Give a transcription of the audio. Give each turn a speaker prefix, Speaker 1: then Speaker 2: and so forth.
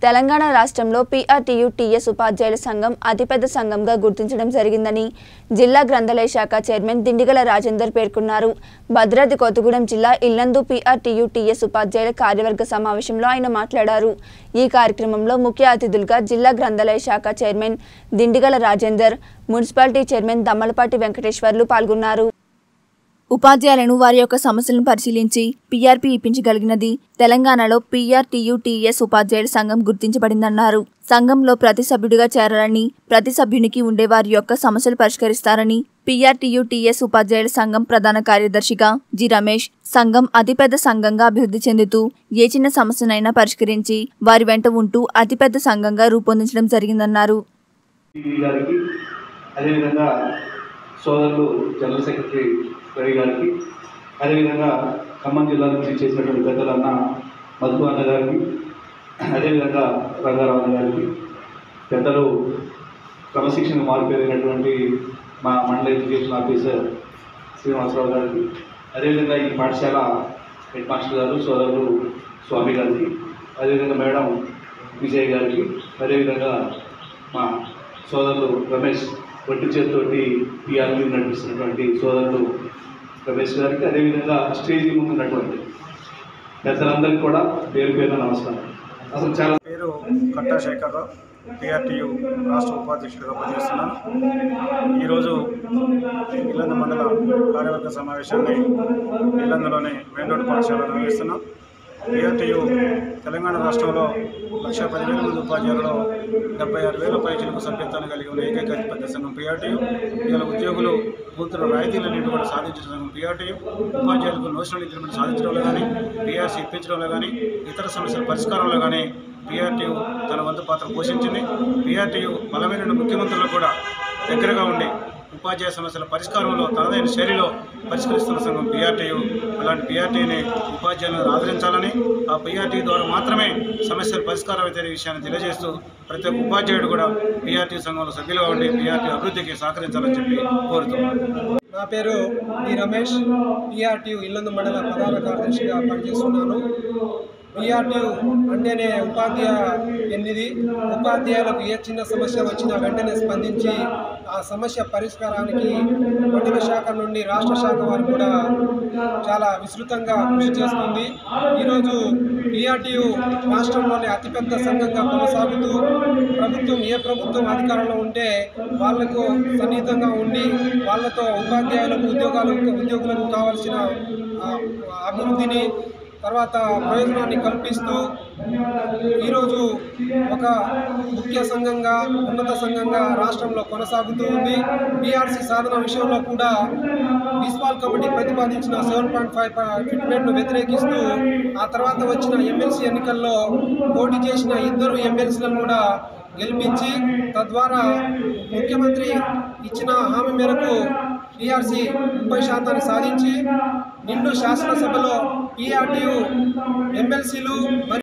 Speaker 1: తెలంగాణ రాష్ట్రంలో PRTU TS ఉపాధ్యాయుల సంఘం అతిపెద్ద సంఘంగా గుర్తించడం జరిగిందని జిల్లా గ్రంథాలయ శాఖ చైర్మన్ దిండిగల రాజేందర్ పేర్కొన్నారు భద్రాద్రి కొత్తగూడెం జిల్లా ఇల్లందు పీఆర్టీయూ టీఎస్ ఉపాధ్యాయుల కార్యవర్గ సమావేశంలో ఆయన మాట్లాడారు ఈ కార్యక్రమంలో ముఖ్య అతిథులుగా జిల్లా గ్రంథాలయ శాఖ chairman Dindigala Rajender municipality chairman Dammalapati Venkateswarlu పాల్గొన్నారు ఉపాధ్యాయులను వారి యొక్క సమస్యలను పరిశీలించి పీఆర్పీ ఇప్పించగలిగినది తెలంగాణలో పీఆర్టీయూటీఎస్ ఉపాధ్యాయుల సంఘం గుర్తించబడిందన్నారు సంఘంలో ప్రతి సభ్యుడిగా చేరాలని ప్రతి సభ్యునికి ఉండే వారి యొక్క సమస్యలు పరిష్కరిస్తారని పీఆర్టీయూటీఎస్ ఉపాధ్యాయుల సంఘం ప్రధాన కార్యదర్శిగా జి రమేష్ సంఘం అతిపెద్ద సంఘంగా అభివృద్ధి చెందుతూ ఏ చిన్న సమస్యనైనా పరిష్కరించి వారి వెంట ఉంటూ అతిపెద్ద సంఘంగా రూపొందించడం జరిగిందన్నారు
Speaker 2: టీవీ గారికి అదేవిధంగా సోదరులు జనరల్ సెక్రటరీ రవి గారికి అదేవిధంగా ఖమ్మం జిల్లా నుంచి చేసినటువంటి పెద్దలన్న మధు అన్న గారికి అదేవిధంగా రంగారావు అన్న గారికి పెద్దలు క్రమశిక్షణ మార్పేరినటువంటి మా మండల ఎడ్యుకేషన్ ఆఫీసర్ శ్రీనివాసరావు గారికి అదేవిధంగా ఈ పాఠశాల హెడ్ మాస్టర్ గారు సోదరులు స్వామి గారికి అదేవిధంగా మేడం విజయ్ గారికి అదేవిధంగా మా సోదరులు రమేష్ ఒట్టి చేతితోటి పిఆర్పీ నడిపిస్తున్నటువంటి సోదరులు రమేష్ గారికి అదేవిధంగా స్టేజ్ ముందు ఉన్నటువంటి పెద్దలందరికీ కూడా పేరు పేరున నమస్కారం అసలు చాలా
Speaker 3: పేరు కట్టా శేఖర్రావు టీఆర్టీయు రాష్ట్ర ఉపాధ్యక్షుడిగా పనిచేస్తున్నాను ఈరోజు ఇల్లంద మండల కార్యవర్గ సమావేశాన్ని ఇల్లందులోని వేండోటి పాఠశాలలో నిర్వహిస్తున్నాం టీఆర్టీయు తెలంగాణ రాష్ట్రంలో లక్ష పదివేల మంది ఉపాధ్యాయులలో డెబ్బై ఆరు వేల పైచలకు సభ్యత్వాన్ని కలిగి ఉన్న ఏకైక అతిపెద్ద సంఘం పీఆర్టీయు ఇలా ఉద్యోగులు పూర్తిలో రాయితీలన్నింటి కూడా సాధించిన సంఘం పీఆర్టీయు ఉపాధ్యాయులకు నోషనల్ ఇంక్రిమెంట్ సాధించడంలో కానీ పీఆర్సీ ఇప్పించడంలో కానీ ఇతర సమస్యల పరిష్కారంలో కానీ పీఆర్టీయు తన వంతు పాత్ర పోషించింది పీఆర్టీయు బలమైన ముఖ్యమంత్రులు కూడా దగ్గరగా ఉండి ఉపాధ్యాయ సమస్యల పరిష్కారంలో తనదైన శైలిలో పరిష్కరిస్తున్న సంఘం పీఆర్టీయు అలాంటి పీఆర్టీని ఉపాధ్యాయులను ఆదరించాలని ఆ పీఆర్టీ ద్వారా మాత్రమే సమస్యల పరిష్కారం అయితే విషయాన్ని తెలియజేస్తూ ప్రతి ఒక్క ఉపాధ్యాయుడు కూడా పీఆర్టీ సంఘంలో సభ్యులుగా ఉండి పీఆర్టీ అభివృద్ధికి సహకరించాలని చెప్పి కోరుతున్నాను
Speaker 4: నా పేరు డి రమేష్ పిఆర్టీయు ఇల్లందు మండల ప్రధాన కార్యదర్శిగా పనిచేస్తున్నాను పిఆర్టీయు అంటేనే ఉపాధ్యాయ ఎనిమిది ఉపాధ్యాయులకు ఏ చిన్న సమస్య వచ్చినా వెంటనే స్పందించి ఆ సమస్య పరిష్కారానికి మండల శాఖ నుండి రాష్ట్ర శాఖ వారు కూడా చాలా విస్తృతంగా కృషి చేస్తుంది ఈరోజు పిఆర్టీయు రాష్ట్రంలోనే అతిపెద్ద సంఘంగా కొనసాగుతూ ప్రభుత్వం ఏ ప్రభుత్వం అధికారంలో ఉంటే వాళ్లకు సన్నిహితంగా ఉండి వాళ్ళతో ఉపాధ్యాయులకు ఉద్యోగాలకు ఉద్యోగులకు కావాల్సిన ఆ, అభివృద్ధిని తర్వాత ప్రయోజనాన్ని కల్పిస్తూ ఈరోజు ఒక ముఖ్య సంఘంగా ఉన్నత సంఘంగా రాష్ట్రంలో కొనసాగుతూ ఉంది బీఆర్సీ సాధన విషయంలో కూడా బిస్పాల్ కమిటీ ప్రతిపాదించిన సెవెన్ పాయింట్ ఫైవ్ ఫిట్మెంట్ను వ్యతిరేకిస్తూ ఆ తర్వాత వచ్చిన ఎమ్మెల్సీ ఎన్నికల్లో పోటీ చేసిన ఇద్దరు ఎమ్మెల్సీలను కూడా గెలిపించి తద్వారా ముఖ్యమంత్రి ఇచ్చిన హామీ మేరకు టీఆర్సీ ముప్పై శాతాన్ని సాధించి నిండు శాసనసభలో పీఆర్టీయు ఎమ్మెల్సీలు మరియు